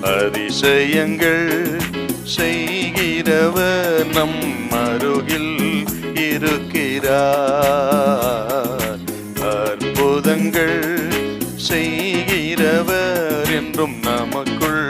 அதிசயங்கள் செய்கிறவர் நம் அருகில் இருக்கிறார் அற்புதங்கள் செய்கிறவர் என்றும் நமக்குள்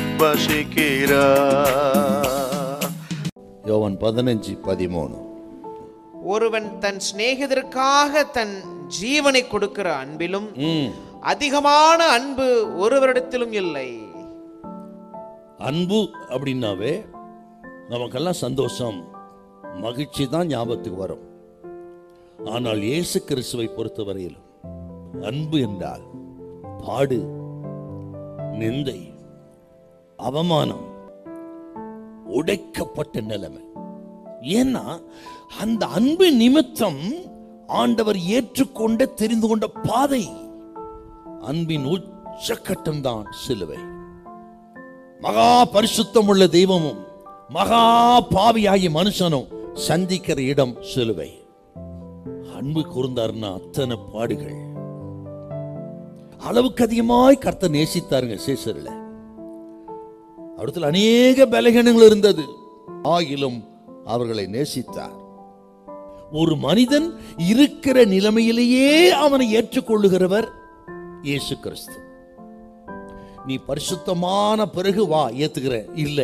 வசிக்கிறார் யோவான் பதினஞ்சு பதிமூணு ஒருவன் தன் சிநேகிதருக்காக தன் ஜீவனை கொடுக்கிற அன்பிலும் ம் அதிகமான அன்பு ஒருவரிடத்திலும் இல்லை அன்பு அப்படின்னாவே நமக்கெல்லாம் சந்தோஷம் மகிழ்ச்சி தான் ஞாபகத்துக்கு வரும் ஆனால் இயேசு கிறிஸ்துவை பொறுத்தவரையிலும் அன்பு என்றால் பாடு நிந்தை அவமானம் உடைக்கப்பட்ட நிலைமை ஏன்னா அந்த அன்பு நிமித்தம் ஆண்டவர் ஏற்றுக்கொண்ட தெரிந்து கொண்ட பாதை அன்பின் உச்சக்கட்டம் தான் சிலுவை மகா பரிசுத்தம் உள்ள தெய்வமும் மகா பாவியாகிய மனுஷனும் சந்திக்கிற இடம் சிலுவை அன்பு கூர்ந்தாருன்னா அத்தனை பாடுகள் அளவுக்கு அதிகமாய் கர்த்தர் நேசித்தாருங்க சேசர்ல அவரத்தில் அநேக பலகீனங்கள் இருந்தது ஆகிலும் அவர்களை நேசித்தார் ஒரு மனிதன் இருக்கிற நிலைமையிலேயே அவனை ஏற்றுக்கொள்ளுகிறவர் இயேசு கிறிஸ்து நீ பரிசுத்தமான பிறகு வா ஏத்துக்கிற இல்ல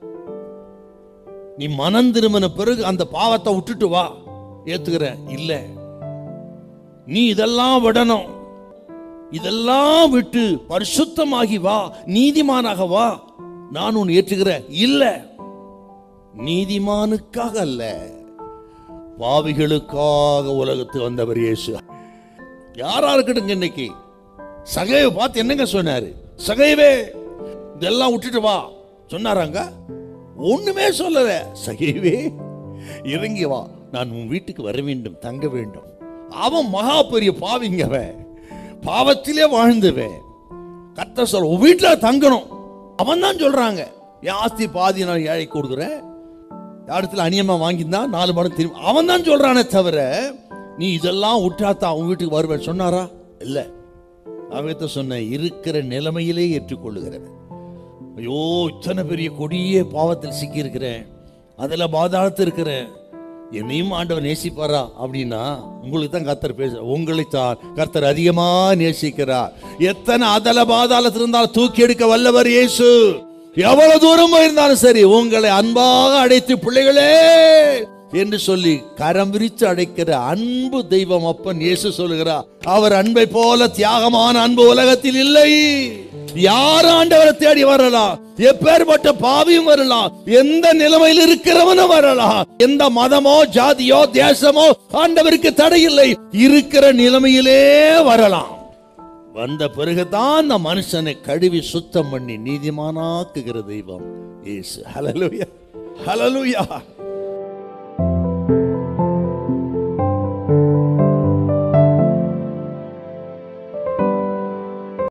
நீ மனம் திரும்பின பிறகு அந்த பாவத்தை விட்டுட்டு வா ஏத்துக்கிற இல்ல நீ இதெல்லாம் விடணும் இதெல்லாம் விட்டு பரிசுத்தமாகி வா நீதிமானாக வா நான் உன் ஏற்றுகிற இல்ல நீதிமானுக்காக அல்ல பாவிகளுக்காக உலகத்துக்கு வந்தவர் இயேசு யாரா இருக்கட்டுங்க இன்னைக்கு சகைவை பார்த்து என்னங்க சொன்னாரு சகைவே இதெல்லாம் விட்டுட்டு வா சொன்னாராங்க ஒண்ணுமே சொல்லல சகைவே இறங்கி வா நான் உன் வீட்டுக்கு வர வேண்டும் தங்க வேண்டும் அவன் மகா பெரிய பாவிங்கவன் பாவத்திலே வாழ்ந்தவன் கத்த சொல்ல உன் வீட்டுல தங்கணும் அவன் தான் சொல்றாங்க என் ஆஸ்தி பாதி நான் ஏழை கொடுக்குறேன் இடத்துல அநியமா வாங்கியிருந்தா நாலு மடம் திரும்பி அவன் தான் சொல்றானே தவிர நீ இதெல்லாம் விட்டாத்தான் அவன் வீட்டுக்கு வருவேன் சொன்னாரா இல்ல அவத்த சொன்ன இருக்கிற நிலைமையிலே ஏற்றுக்கொள்ளுகிறவன் ஐயோ இத்தனை பெரிய கொடிய பாவத்தில் சிக்கி இருக்கிறேன் அதில் பாதாளத்து இருக்கிறேன் என்னையும் ஆண்டவர் நேசிப்பாரா அப்படின்னா உங்களுக்கு தான் கர்த்தர் பேச உங்களை தான் கர்த்தர் அதிகமா நேசிக்கிறார் எத்தனை அதல பாதாளத்தில் இருந்தாலும் தூக்கி எடுக்க வல்லவர் இயேசு எவ்வளவு தூரம் இருந்தாலும் சரி உங்களை அன்பாக அடைத்து பிள்ளைகளே என்று சொல்லி கரம் விரித்து அடைக்கிற அன்பு தெய்வம் அப்பன் இயேசு சொல்லுகிறார் அவர் அன்பை போல தியாகமான அன்பு உலகத்தில் இல்லை யார் ஆண்டவரை தேடி வரலாம் எப்பேற்பட்ட பாவியும் வரலாம் எந்த நிலைமையில் இருக்கிறவனும் வரலாம் எந்த மதமோ ஜாதியோ தேசமோ ஆண்டவருக்கு தடையில்லை இருக்கிற நிலைமையிலே வரலாம் வந்த பிறகுதான் அந்த மனுஷனை கழுவி சுத்தம் பண்ணி நீதிமானாக்குகிற தெய்வம் இயேசு ஹalleluya ஹalleluya